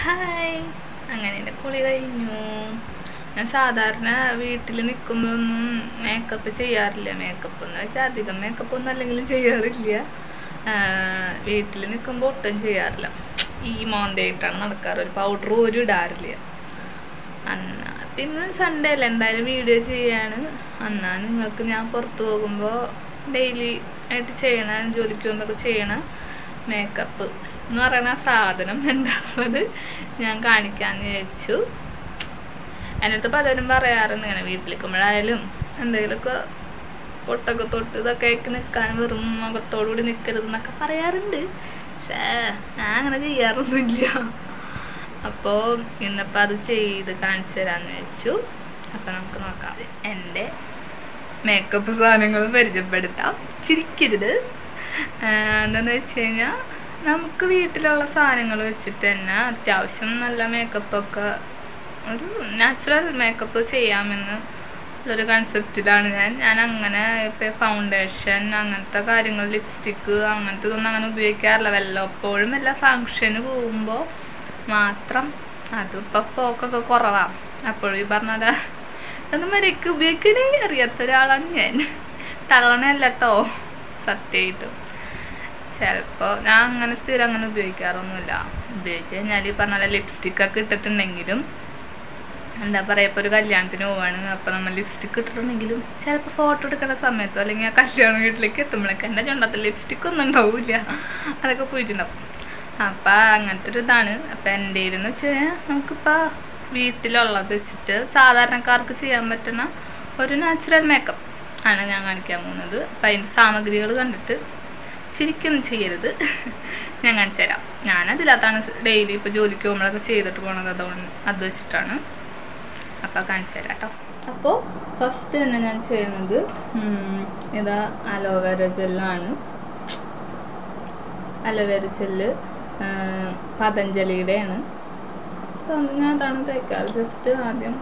hi അങ്ങനെ എൻ്റെ കുളി കഴിഞ്ഞു ഞാൻ സാധാരണ വീട്ടിൽ നിൽക്കുമ്പോഴൊന്നും മേക്കപ്പ് ചെയ്യാറില്ല മേക്കപ്പ് എന്ന് വെച്ചാൽ അധികം മേക്കപ്പ് ഒന്നും അല്ലെങ്കിലും ചെയ്യാറില്ല വീട്ടിൽ നിൽക്കുമ്പോൾ ഒട്ടും ചെയ്യാറില്ല ഈ മോന്തയായിട്ടാണ് നടക്കാറ് ഒരു പൗഡർ പോലും ഇടാറില്ല അന്നാ പിന്നെ സൺഡേ അല്ല എന്തായാലും വീഡിയോ ചെയ്യാണ് അന്നാ നിങ്ങൾക്ക് ഞാൻ പുറത്ത് പോകുമ്പോൾ ഡെയിലി ആയിട്ട് ചെയ്യണ ജോലിക്ക് പോകുമ്പോൾ ചെയ്യണ മേക്കപ്പ് എന്ന് പറയുന്ന സാധനം എന്താണുള്ളത് ഞാൻ കാണിക്കാമെന്ന് വിചാരിച്ചു എൻ്റെ അടുത്ത് പലരും പറയാറുണ്ട് ഇങ്ങനെ വീട്ടിലിരിക്കുമ്പോഴായാലും എന്തെങ്കിലുമൊക്കെ പൊട്ടൊക്കെ തൊട്ട് ഇതൊക്കെ ആയിട്ട് നിൽക്കാൻ വെറും മുഖത്തോടുകൂടി നിൽക്കരുത് എന്നൊക്കെ പറയാറുണ്ട് പക്ഷേ ഞാൻ അങ്ങനെ ചെയ്യാറൊന്നുമില്ല അപ്പോൾ ഇന്നിപ്പോൾ അത് ചെയ്ത് കാണിച്ചു തരാമെന്ന് വെച്ചു അപ്പോൾ നമുക്ക് നോക്കാം എൻ്റെ മേക്കപ്പ് സാധനങ്ങൾ പരിചയപ്പെടുത്താം ചിരിക്കരുത് എന്താണെന്ന് വെച്ച് കഴിഞ്ഞാൽ നമുക്ക് വീട്ടിലുള്ള സാധനങ്ങൾ വെച്ചിട്ട് തന്നെ അത്യാവശ്യം നല്ല മേക്കപ്പൊക്കെ ഒരു നാച്ചുറൽ മേക്കപ്പ് ചെയ്യാമെന്ന് ഉള്ളൊരു കൺസെപ്റ്റിലാണ് ഞാൻ ഞാൻ അങ്ങനെ ഇപ്പോൾ ഫൗണ്ടേഷൻ അങ്ങനത്തെ കാര്യങ്ങൾ ലിപ്സ്റ്റിക്ക് അങ്ങനത്തെ ഇതൊന്നും അങ്ങനെ ഉപയോഗിക്കാറില്ല വല്ലപ്പോഴും വല്ല ഫങ്ഷന് പോകുമ്പോൾ മാത്രം അതിപ്പോൾ പോക്കൊക്കെ കുറവാണ് അപ്പോഴും ഈ പറഞ്ഞ ഇതൊന്നും വരെയൊക്കെ ഉപയോഗിക്കാനേ അറിയാത്ത ഒരാളാണ് ഞാൻ തള്ളണല്ല കേട്ടോ സത്യമായിട്ടും ചിലപ്പോൾ ഞാൻ അങ്ങനെ സ്ഥിരം അങ്ങനെ ഉപയോഗിക്കാറൊന്നുമില്ല ഉപയോഗിച്ച് കഴിഞ്ഞാൽ ഈ പറഞ്ഞ പോലെ ലിപ്സ്റ്റിക്കൊക്കെ ഇട്ടിട്ടുണ്ടെങ്കിലും എന്താ പറയുക ഇപ്പോൾ ഒരു കല്യാണത്തിന് പോവാണ് അപ്പോൾ നമ്മൾ ലിപ്സ്റ്റിക്ക് ഇട്ടിട്ടുണ്ടെങ്കിലും ചിലപ്പോൾ ഫോട്ടോ എടുക്കുന്ന സമയത്തോ അല്ലെങ്കിൽ ആ കല്യാണ വീട്ടിലേക്ക് എത്തുമ്പോഴേക്ക് എൻ്റെ ചുണ്ടത്തിൽ ലിപ്സ്റ്റിക്ക് ഒന്നും ഉണ്ടാവില്ല അതൊക്കെ പോയിട്ടുണ്ടാവും അപ്പം അങ്ങനത്തെ ഒരു ഇതാണ് അപ്പം എൻ്റെ എന്ന് വെച്ച് കഴിഞ്ഞാൽ നമുക്കിപ്പോൾ വീട്ടിലുള്ളത് വെച്ചിട്ട് സാധാരണക്കാർക്ക് ചെയ്യാൻ പറ്റുന്ന ഒരു നാച്ചുറൽ മേക്കപ്പ് ആണ് ഞാൻ കാണിക്കാൻ പോകുന്നത് അപ്പം അതിൻ്റെ സാമഗ്രികൾ കണ്ടിട്ട് ശരിക്കൊന്നും ചെയ്യരുത് ഞാൻ കാണിച്ചു തരാം ഞാനതിനകത്താണ് ഡെയിലി ഇപ്പോൾ ജോലിക്ക് പോകുമ്പോഴൊക്കെ ചെയ്തിട്ട് പോണത് അതുകൊണ്ട് അത് വെച്ചിട്ടാണ് അപ്പോൾ കാണിച്ചു തരാം കേട്ടോ അപ്പോൾ ഫസ്റ്റ് തന്നെ ഞാൻ ചെയ്യുന്നത് ഇതാ അലോവേര ജെല്ലാണ് അലോവേര ജെല്ല് പതഞ്ജലിയുടെയാണ് ഞാൻ അതാണ് തേക്കാറ് ജസ്റ്റ് ആദ്യം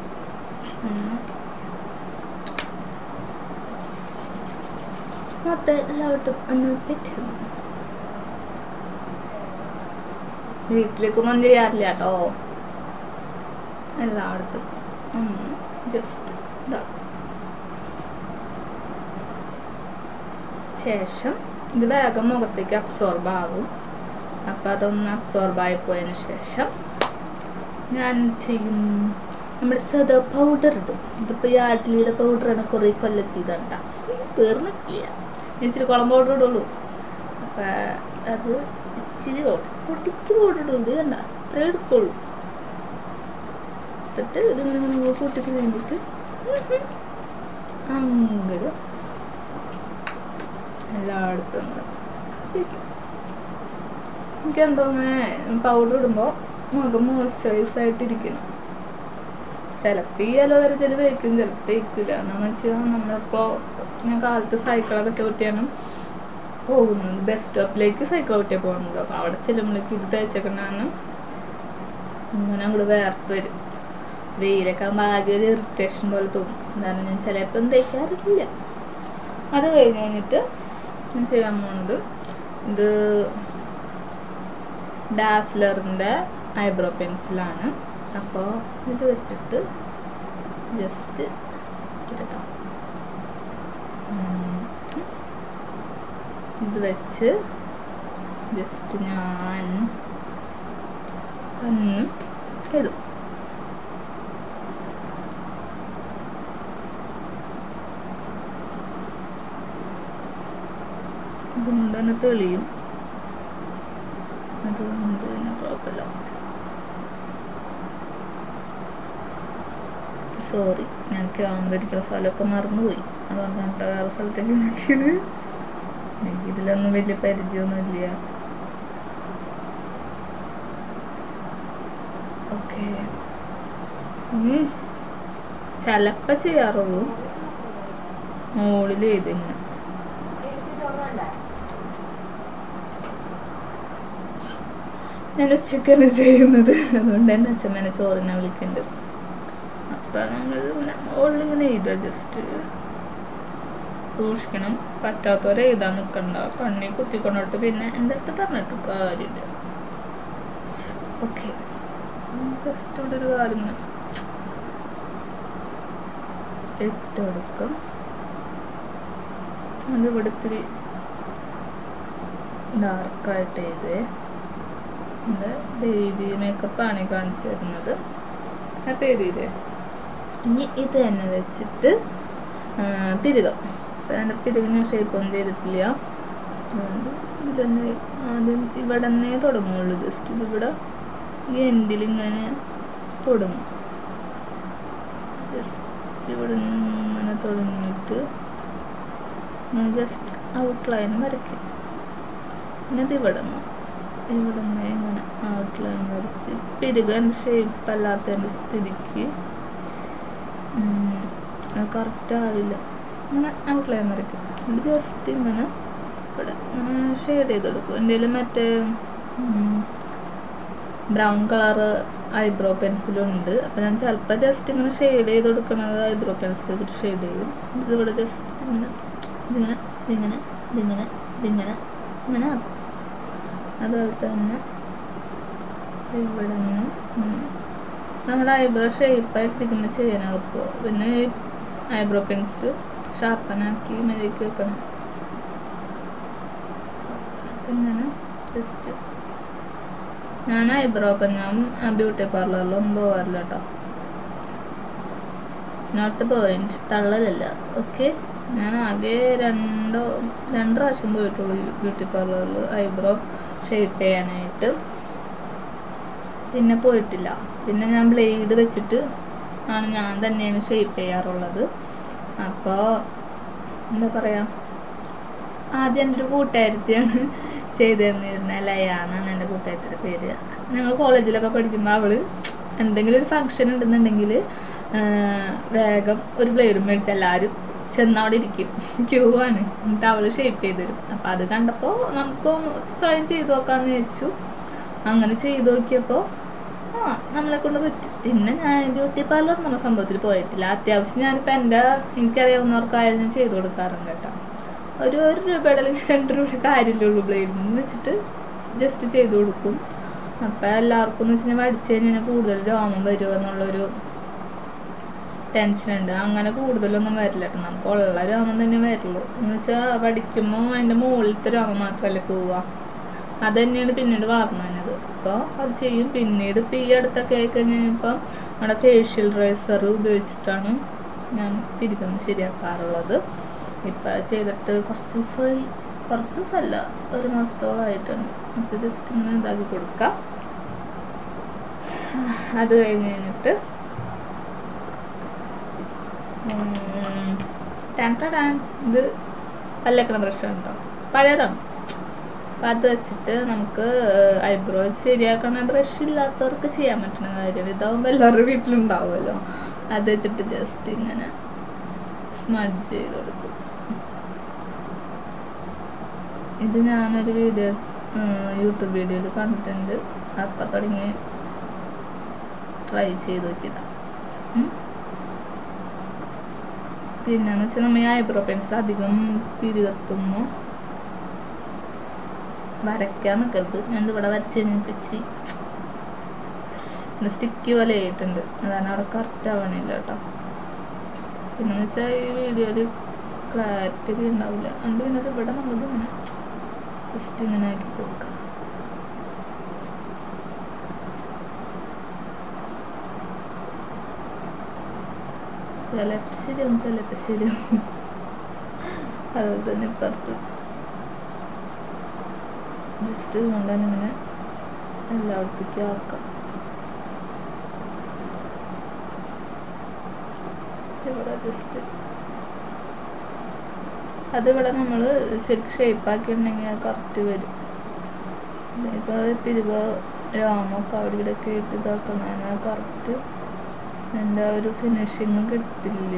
മൊത്തം എല്ലായിടത്തും ഒന്ന് പറ്റും വീട്ടിലേക്ക് ഒന്നും ചെയ്യാറില്ല കേട്ടോ എല്ലായിടത്തും ഒന്ന് ജസ്റ്റ് ഇതാക്കും ശേഷം ഇത് വേഗം മുഖത്തേക്ക് അബ്സോർബ് ആകും അപ്പം അതൊന്ന് അബ്സോർബ് ആയി പോയതിന് ശേഷം ഞാൻ ചെയ്യും നമ്മുടെ സദാ പൗഡർ ഇടും ഇതിപ്പോൾ ഈ ആട്ടിലിയുടെ പൗഡറാണ് കുറേ കൊല്ലത്തിയതാണ്ട തീർന്നിട്ടില്ല ഇച്ചിരി കുളം പൗഡർ ഇടുള്ളൂ അപ്പം അത് ഇച്ചിരി പൊട്ടിക്ക് പൗഡർ ഇടുള്ളൂ ഇത് കണ്ട അത്രേ എടുക്കുള്ളൂ എടുത്തിട്ട് ഇതിങ്ങനെ ഇങ്ങനെ കൂട്ടിട്ട് കഴിഞ്ഞിട്ട് അങ്ങോട്ട് എല്ലായിടത്തും എനിക്ക് എന്തോ ഇങ്ങനെ പൗഡർ ഇടുമ്പോൾ മുഖം മോയ്സ്ചറൈസ് ആയിട്ടിരിക്കണം ചിലപ്പോൾ ഈ അലോവേര ജെല് തേക്കും ചിലപ്പോൾ തേക്കില്ല എന്നാന്ന് വെച്ചാൽ നമ്മളിപ്പോൾ ഞാൻ കാലത്ത് സൈക്കിളൊക്കെ ചവിട്ടിയാണ് പോകുന്നത് ബസ് സ്റ്റോപ്പിലേക്ക് സൈക്കിൾ ചവിട്ടിയാൽ പോകുന്നത് അപ്പോൾ അവിടെ ചെല്ലുമ്പോഴേക്ക് ഇത് തേച്ചേക്കണ്ടാണ് ഇങ്ങനെ അങ്ങോട്ട് വേർത്ത് വരും വെയിലൊക്കെ ആകുമ്പോൾ ആകെ ഒരു ഇറിറ്റേഷൻ പോലെ തോന്നും എന്താണ് ഞാൻ ചിലപ്പം തേക്കാറില്ല അത് കഴിഞ്ഞ് കഴിഞ്ഞിട്ട് ഞാൻ ചെയ്യാൻ പോകുന്നത് ഇത് ഡാസ്ലറിൻ്റെ ഐബ്രോ പെൻസിലാണ് അപ്പോൾ ഇത് വെച്ചിട്ട് ജസ്റ്റ് ഇട്ടോ ഇത് വെച്ച് ജസ്റ്റ് ഞാൻ ഒന്ന് എഴുതും അതുകൊണ്ട് തന്നെ തെളിയും അതുകൊണ്ട് തന്നെ കുഴപ്പമില്ല സോറി ഞാൻ ക്യാമറ ഇരിക്കുന്ന സ്ഥലമൊക്കെ മറന്നുപോയി അതുകൊണ്ടാണ് കേട്ടോ വേറെ സ്ഥലത്തേക്ക് നോക്കിയത് എനിക്ക് ഇതിലൊന്നും വലിയ പരിചയമൊന്നുമില്ല ഓക്കെ ചിലപ്പോൾ ചെയ്യാറുള്ളൂ മുകളിൽ ഇതിങ്ങനെ ഞാൻ ഉച്ചക്കാണ് ചെയ്യുന്നത് അതുകൊണ്ട് തന്നെ അച്ഛമ്മേനെ ചോറിനെ വിളിക്കുന്നുണ്ട് അപ്പം നമ്മളിത് ഇങ്ങനെ മുകളിലിങ്ങനെ എഴുതുക ജസ്റ്റ് സൂക്ഷിക്കണം പറ്റാത്തവരെ എഴുതാൻ നിൽക്കണ്ട കണ്ണി കുത്തിക്കൊണ്ടിട്ട് പിന്നെ എൻ്റെ അടുത്ത് പറഞ്ഞിട്ട് കാര്യമില്ല ഓക്കെ ജസ്റ്റ് ഇവിടെ ഒരു കാര്യം ഇങ്ങനെ ഇട്ട് കൊടുക്കും അത് ഇവിടെ ഇത്തിരി ഡാർക്കായിട്ട് ചെയ്തേ ഇത് ബേബി മേക്കപ്പാണ് ഈ കാണിച്ചു തരുന്നത് അപ്പോൾ എഴുതിയില്ലേ ഇനി ഇത് തന്നെ വെച്ചിട്ട് ആ, പിരുകം അതിൻ്റെ പിരുകിന് ഷേപ്പ് ഒന്നും ചെയ്തിട്ടില്ല അതുകൊണ്ട് ഇതിൽ തന്നെ ആദ്യം ഇവിടെ തന്നെ തുടങ്ങുള്ളൂ ജസ്റ്റ് ഇതിവിടെ ഈ എൻഡിൽ ഇങ്ങനെ തുടങ്ങും ജസ്റ്റ് ഇവിടെ നിന്ന് ഇങ്ങനെ തുടങ്ങിയിട്ട് ഇങ്ങനെ ജസ്റ്റ് ഔട്ട്ലൈൻ വരയ്ക്കും പിന്നെ ഇത് ഇവിടെ നിന്ന് ഇവിടെ നിന്ന് ഇങ്ങനെ ഔട്ട്ലൈൻ വരച്ച് പിരുകൻ ഷേപ്പ് അല്ലാത്തതിൻ്റെ സ്ഥിതിക്ക് കറക്റ്റ് ആവില്ല ഇങ്ങനെ ഔട്ട്ലൈൻ വരയ്ക്കും ഇത് ജസ്റ്റ് ഇങ്ങനെ ഇവിടെ ഇങ്ങനെ ഷെയ്ഡ് ചെയ്ത് കൊടുക്കും എൻ്റെ മറ്റേ ബ്രൗൺ കളറ് ഐബ്രോ പെൻസിലുണ്ട് അപ്പോൾ ഞാൻ ചിലപ്പോൾ ജസ്റ്റ് ഇങ്ങനെ ഷെയ്ഡ് ചെയ്ത് കൊടുക്കണത് ഐബ്രോ പെൻസിൽ വെച്ചിട്ട് ഷെയ്ഡ് ചെയ്യും ഇതിവിടെ ജസ്റ്റ് ഇങ്ങനെ ഇതിങ്ങനെ ഇതിങ്ങനെ ഇതിങ്ങനെ ഇതിങ്ങനെ ഇങ്ങനെ ആക്കും അതുപോലെ തന്നെ ഇവിടെ നിന്ന് നമ്മുടെ ഐബ്രോ ഷേപ്പായിട്ടിരിക്കുമ്പോൾ ചെയ്യാൻ എളുപ്പമാണ് പിന്നെ ഈ ഐബ്രോ പെൻസിൽ ഷാർപ്പനാക്കി മെഴുകി വെക്കണം ഇങ്ങനെ ജസ്റ്റ് ഞാൻ ഐബ്രോ ഒക്കെ ഞാൻ ബ്യൂട്ടി പാർലറിലൊന്നും പോകാറില്ല കേട്ടോ നോട്ട് പോയിന്റ് തള്ളലല്ല ഓക്കെ ഞാൻ ആകെ രണ്ടോ രണ്ട് പ്രാവശ്യം പോയിട്ടുള്ളൂ ബ്യൂട്ടി പാർലറിൽ ഐബ്രോ ഷേപ്പ് ചെയ്യാനായിട്ട് പിന്നെ പോയിട്ടില്ല പിന്നെ ഞാൻ ബ്ലേഡ് വെച്ചിട്ട് ആണ് ഞാൻ തന്നെയാണ് ഷേപ്പ് ചെയ്യാറുള്ളത് അപ്പോൾ എന്താ പറയുക ആദ്യം എൻ്റെ ഒരു കൂട്ടുകാരത്തിയാണ് ചെയ്തു തന്നിരുന്നത് ലയ എന്നാണ് എൻ്റെ കൂട്ടുകാരത്തിയുടെ പേര് ഞങ്ങൾ കോളേജിലൊക്കെ പഠിക്കുമ്പോൾ അവള് എന്തെങ്കിലും ഒരു ഫംഗ്ഷൻ ഉണ്ടെന്നുണ്ടെങ്കിൽ വേഗം ഒരു ബ്ലേഡും മേടിച്ച് എല്ലാവരും ചെന്ന് അവിടെ ഇരിക്കും ക്യൂ ആണ് എന്നിട്ട് അവള് ഷേപ്പ് ചെയ്ത് തരും അപ്പം അത് കണ്ടപ്പോൾ നമുക്ക് സ്വയം ചെയ്തു നോക്കാമെന്ന് വിചാരിച്ചു അങ്ങനെ ചെയ്തു നോക്കിയപ്പോൾ ആ നമ്മളെ കൊണ്ട് പറ്റും പിന്നെ ഞാൻ ബ്യൂട്ടി പാർലർ എന്നുള്ള സംഭവത്തിൽ പോയിട്ടില്ല അത്യാവശ്യം ഞാനിപ്പോൾ എൻ്റെ എനിക്കറിയാവുന്നവർക്കായാലും ഞാൻ ചെയ്തു കൊടുക്കാറുണ്ട് കേട്ടോ ഒരു ഒരു രൂപയുടെ അല്ലെങ്കിൽ രണ്ട് രൂപയുടെ കാര്യമില്ലുള്ളൂ ബ്ലേഡിന് വെച്ചിട്ട് ജസ്റ്റ് ചെയ്തു കൊടുക്കും അപ്പം എല്ലാവർക്കും എന്ന് വെച്ച് കഴിഞ്ഞാൽ പഠിച്ചു കഴിഞ്ഞാൽ കൂടുതൽ രോമം വരുമോ എന്നുള്ളൊരു ടെൻഷനുണ്ട് അങ്ങനെ കൂടുതലൊന്നും വരില്ല കേട്ടോ നമുക്ക് ഉള്ള രോമം തന്നെ വരുള്ളൂ എന്ന് വെച്ചാൽ പഠിക്കുമ്പോൾ അതിൻ്റെ മുകളിലത്തെ രോമം മാത്രമല്ലേ പോവുക അത് തന്നെയാണ് പിന്നീട് വളർന്നു വന്നത് അപ്പോൾ അത് ചെയ്യും പിന്നീട് ഇപ്പം ഈ അടുത്തൊക്കെ ആയി കഴിഞ്ഞപ്പോൾ നമ്മുടെ ഫേഷ്യൽ റൈസർ ഉപയോഗിച്ചിട്ടാണ് ഞാൻ പിരിക്കുന്നത് ശരിയാക്കാറുള്ളത് ഇപ്പം ചെയ്തിട്ട് കുറച്ച് ദിവസമായി കുറച്ച് ദിവസമല്ല ഒരു മാസത്തോളമായിട്ടുണ്ട് അപ്പോൾ ജസ്റ്റ് ഇങ്ങനെ ഇതാക്കി കൊടുക്കാം അത് കഴിഞ്ഞ് കഴിഞ്ഞിട്ട് ടാൻ ടാൻ ഇത് പല്ലക്കണ ബ്രഷാണ് കേട്ടോ പഴയതാണ് അപ്പം അത് വെച്ചിട്ട് നമുക്ക് ഐബ്രോ ശരിയാക്കണ ബ്രഷ് ഇല്ലാത്തവർക്ക് ചെയ്യാൻ പറ്റുന്ന കാര്യമാണ് ഇതാവുമ്പോൾ എല്ലാവരുടെ വീട്ടിലുണ്ടാവുമല്ലോ അത് വെച്ചിട്ട് ജസ്റ്റ് ഇങ്ങനെ സ്മഡ് ചെയ്ത് കൊടുക്കും ഇത് ഞാനൊരു വീഡിയോ യൂട്യൂബ് വീഡിയോയിൽ കണ്ടിട്ടുണ്ട് അപ്പം തുടങ്ങി ട്രൈ ചെയ്ത് നോക്കിയതാണ് പിന്നെന്ന് വെച്ചാൽ നമ്മൾ ഈ ഐബ്രോ പെൻസിൽ അധികം പിരികത്തുമ്പോൾ വരയ്ക്കാൻ നിൽക്കരുത് ഞാൻ ഇവിടെ വരച്ച് കഴിഞ്ഞിട്ട് ഇച്ചിരി സ്റ്റിക്ക് പോലെ ആയിട്ടുണ്ട് അതാണ് അവിടെ കറക്റ്റ് ആവണില്ല കേട്ടോ പിന്നെന്ന് വെച്ചാൽ ഈ വീഡിയോയിൽ ക്ലാരിറ്റി ഉണ്ടാവില്ല അതുകൊണ്ട് പിന്നെ അത് ഇവിടെ നമ്മളിത് ഇങ്ങനെ ജസ്റ്റ് ഇങ്ങനെ ആക്കി കൊടുക്കാം ചിലപ്പോൾ ശരിയാവും ചിലപ്പോൾ ശരിയാവും അതുപോലെ തന്നെ ഇപ്പുറത്ത് ജസ്റ്റ് കൊണ്ട് തന്നെ ഇങ്ങനെ എല്ലായിടത്തേക്കും ആക്കാം ഇവിടെ ജസ്റ്റ് അതിവിടെ നമ്മൾ ശരിക്കും ഷേപ്പാക്കിയിട്ടുണ്ടെങ്കിൽ കറക്റ്റ് വരും ഇപ്പോൾ തിരുക രോമൊക്കെ അവിടെ ഇവിടെ ഒക്കെ ഇട്ട് ഇതാക്കണം കറക്റ്റ് എൻ്റെ ആ ഒരു ഫിനിഷിങ് കിട്ടില്ല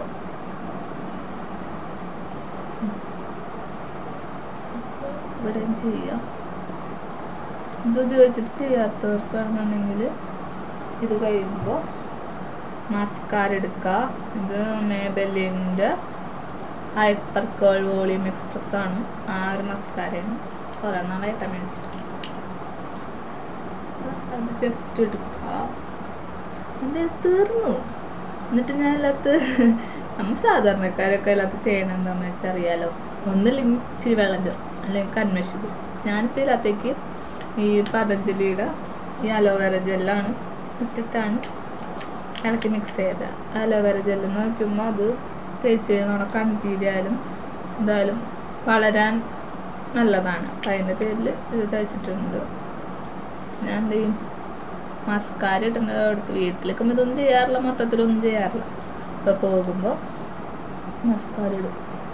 ഇവിടെയും ചെയ്യാം ഇത് ഉപയോഗിച്ചിട്ട് ചെയ്യാത്തവർക്കാണെന്നുണ്ടെങ്കിൽ ഇത് കഴിയുമ്പോൾ മസ്കാര എടുക്കുക ഇത് മേബലിൻ്റെ ഹൈപ്പർ കേൾ വോളിയം എക്സ്പ്രസ് ആണ് ആ ഒരു മസ്കാരയാണ് കുറേ നാളായിട്ടാണ് മേടിച്ചിട്ട് അത് ജസ്റ്റ് എടുക്കുക എൻ്റെ തീർന്നു എന്നിട്ട് ഞാൻ അതിനകത്ത് നമ്മൾ സാധാരണക്കാരൊക്കെ അതിനകത്ത് ചെയ്യണം എന്താണെന്ന് വെച്ചാൽ അറിയാലോ ഒന്നില്ലെങ്കിൽ ഇച്ചിരി വെള്ളം ചേർക്കും അല്ലെങ്കിൽ കൺമഷി ഞാനിപ്പോൾ ഇതിനകത്തേക്ക് ഈ പതഞ്ജലിയുടെ ഈ അലോവേറ ജെല്ലാണ് ഇട്ടിട്ടാണ് ഇളക്കി മിക്സ് ചെയ്ത അലോവേറ ജെല്ല് നോക്കുമ്പോൾ അത് തേച്ച് നമ്മുടെ കൺപീരിയായാലും എന്തായാലും വളരാൻ നല്ലതാണ് അപ്പം അതിൻ്റെ പേരിൽ ഇത് തേച്ചിട്ടുണ്ട് ഞാൻ എന്ത് ചെയ്യും മസ്കാര ഇടുന്നത് അടുത്ത് വീട്ടിലേക്കും ഇതൊന്നും ചെയ്യാറില്ല മൊത്തത്തിലൊന്നും ചെയ്യാറില്ല ഇപ്പോൾ പോകുമ്പോൾ മസ്കാര ഇടും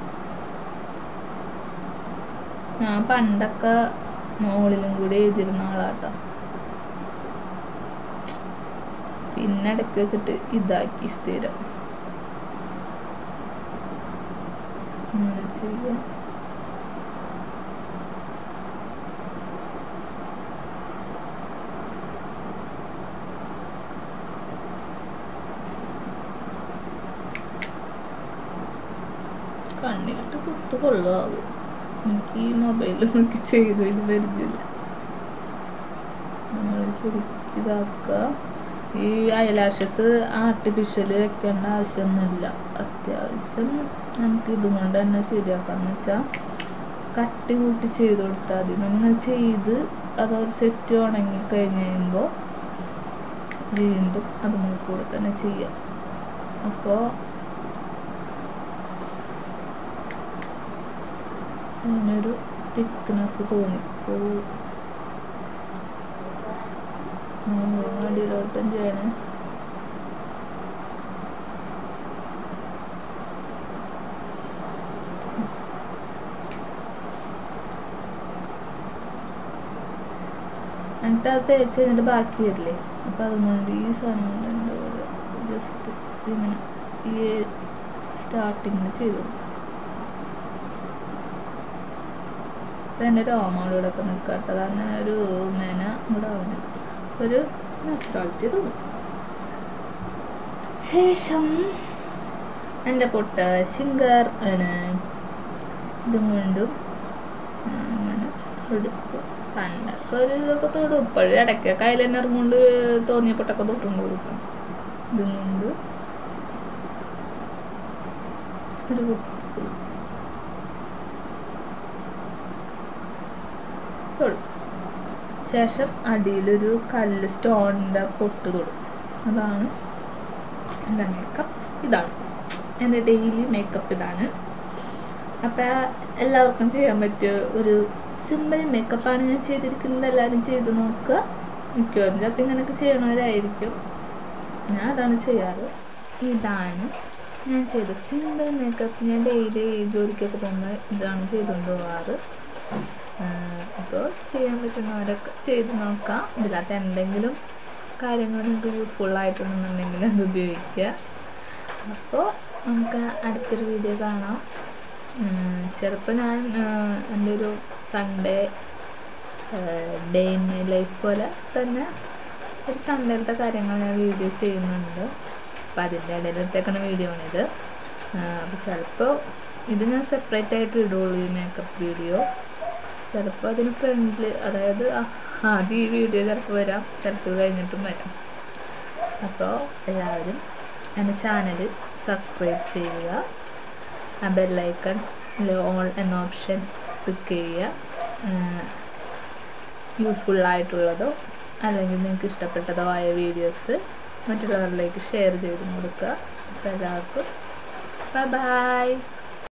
ഞാൻ പണ്ടൊക്കെ മോളിലും കൂടി എഴുതിയിരുന്ന ആളാട്ടോ പിന്നെ ഇടയ്ക്ക് വെച്ചിട്ട് ഇതാക്കി സ്ഥിരം അങ്ങനെ ചെയ്യാം കണ്ണിലിട്ട് കുത്തു കൊള്ളാവൂ എനിക്ക് ഈ മൊബൈലിൽ നോക്കി ചെയ്തതിൽ പരിചയമില്ല നമ്മൾ ശരിക്കും ഇതാക്കുക ഈ ഐലാഷസ് ആർട്ടിഫിഷ്യൽ വെക്കേണ്ട ആവശ്യമൊന്നുമില്ല അത്യാവശ്യം നമുക്ക് ഇതും കൊണ്ട് തന്നെ ശരിയാക്കാന്ന് വെച്ചാൽ കട്ടി കൂട്ടി ചെയ്ത് കൊടുത്താൽ മതി നമ്മൾ ചെയ്ത് അതൊരു സെറ്റ് ഉണങ്ങി കഴിഞ്ഞ് കഴിയുമ്പോൾ വീണ്ടും അത് കൂടെ തന്നെ ചെയ്യാം അപ്പോൾ അതിനൊരു തിക്നെസ് തോന്നിപ്പോ അടിയിലോട്ടം ചെയ്യണേ എന്നിട്ട് അത് തേച്ച് കഴിഞ്ഞിട്ട് ബാക്കി വരില്ലേ അപ്പം അതുകൊണ്ട് ഈ സാധനം കൊണ്ട് എൻ്റെ കൂടെ ജസ്റ്റ് ഇങ്ങനെ ഈ സ്റ്റാർട്ടിങ്ങിൽ ചെയ്തു കൊടുക്കും എൻ്റെ രോമങ്ങളോടെ ഒക്കെ നിൽക്കട്ടെ കാരണം ഒരു മെന ഇവിടെ ആവുന്നു ഒരു നാച്ചുറാലിറ്റി തോന്നും ശേഷം എൻ്റെ പൊട്ട സിംഗർ ആണ് ഇതും കൊണ്ടും അങ്ങനെ എടുക്കും പണ്ടൊക്കെ ഒരു ഇതൊക്കെ തൊടും ഇപ്പോഴും ഇടയ്ക്കൊക്കെ അതിൽ തന്നെ ഇറങ്ങുകൊണ്ട് തോന്നിയ പൊട്ടൊക്കെ തൊട്ടുകൊണ്ട് കൊടുക്കും ഇതും കൊണ്ട് ഒരു കുത്ത് തൊടും ശേഷം അടിയിലൊരു കല്ല് സ്റ്റോണിൻ്റെ പൊട്ട് തൊടും അതാണ് എൻ്റെ മേക്കപ്പ് ഇതാണ് എൻ്റെ ഡെയിലി മേക്കപ്പ് ഇതാണ് അപ്പം എല്ലാവർക്കും ചെയ്യാൻ പറ്റിയ ഒരു സിമ്പിൾ മേക്കപ്പാണ് ഞാൻ ചെയ്തിരിക്കുന്നത് എല്ലാവരും ചെയ്ത് നോക്കുക മിക്കവാറും ചിലപ്പോൾ ഇങ്ങനെയൊക്കെ ചെയ്യണവരായിരിക്കും ഞാൻ അതാണ് ചെയ്യാറ് ഇതാണ് ഞാൻ ചെയ്ത സിമ്പിൾ മേക്കപ്പ് ഞാൻ ഡെയിലി ജോലിക്കൊക്കെ പോകുമ്പോൾ ഇതാണ് ചെയ്തുകൊണ്ട് പോകാറ് അപ്പോൾ ചെയ്യാൻ പറ്റുന്നവരൊക്കെ ചെയ്ത് നോക്കാം ഇതിനകത്ത് എന്തെങ്കിലും കാര്യങ്ങൾ നിങ്ങൾക്ക് യൂസ്ഫുൾ ആയിട്ടുണ്ടെന്നുണ്ടെങ്കിൽ അത് ഉപയോഗിക്കുക അപ്പോൾ നമുക്ക് അടുത്തൊരു വീഡിയോ കാണാം ചിലപ്പോൾ ഞാൻ എൻ്റെ ഒരു Sunday day in my life പോലെ തന്നെ ഒരു സൺഡേലത്തെ കാര്യങ്ങൾ ഞാൻ വീഡിയോ ചെയ്യുന്നുണ്ട് അപ്പോൾ അതിൻ്റെ ഇടയിലത്തേക്കാണ് വീഡിയോ ആണിത് അപ്പോൾ ചിലപ്പോൾ ഇത് ഞാൻ സെപ്പറേറ്റ് ആയിട്ട് ഇടുള്ളൂ ഈ മേക്കപ്പ് വീഡിയോ ചിലപ്പോൾ അതിന് ഫ്രണ്ടിൽ അതായത് ആദ്യം ഈ വീഡിയോ ചിലപ്പോൾ വരാം ചിലപ്പോൾ കഴിഞ്ഞിട്ടും വരാം അപ്പോൾ എല്ലാവരും എൻ്റെ ചാനൽ സബ്സ്ക്രൈബ് ചെയ്യുക ആ ബെല്ലൈക്കൺ ഓൾ എന്ന ഓപ്ഷൻ ക്ലിക്ക് ചെയ്യുക യൂസ്ഫുൾ ആയിട്ടുള്ളതോ അല്ലെങ്കിൽ നിങ്ങൾക്ക് ഇഷ്ടപ്പെട്ടതോ ആയ വീഡിയോസ് മറ്റുള്ളവരിലേക്ക് ഷെയർ ചെയ്ത് കൊടുക്കുക അപ്പോൾ എല്ലാവർക്കും ബൈ ബൈ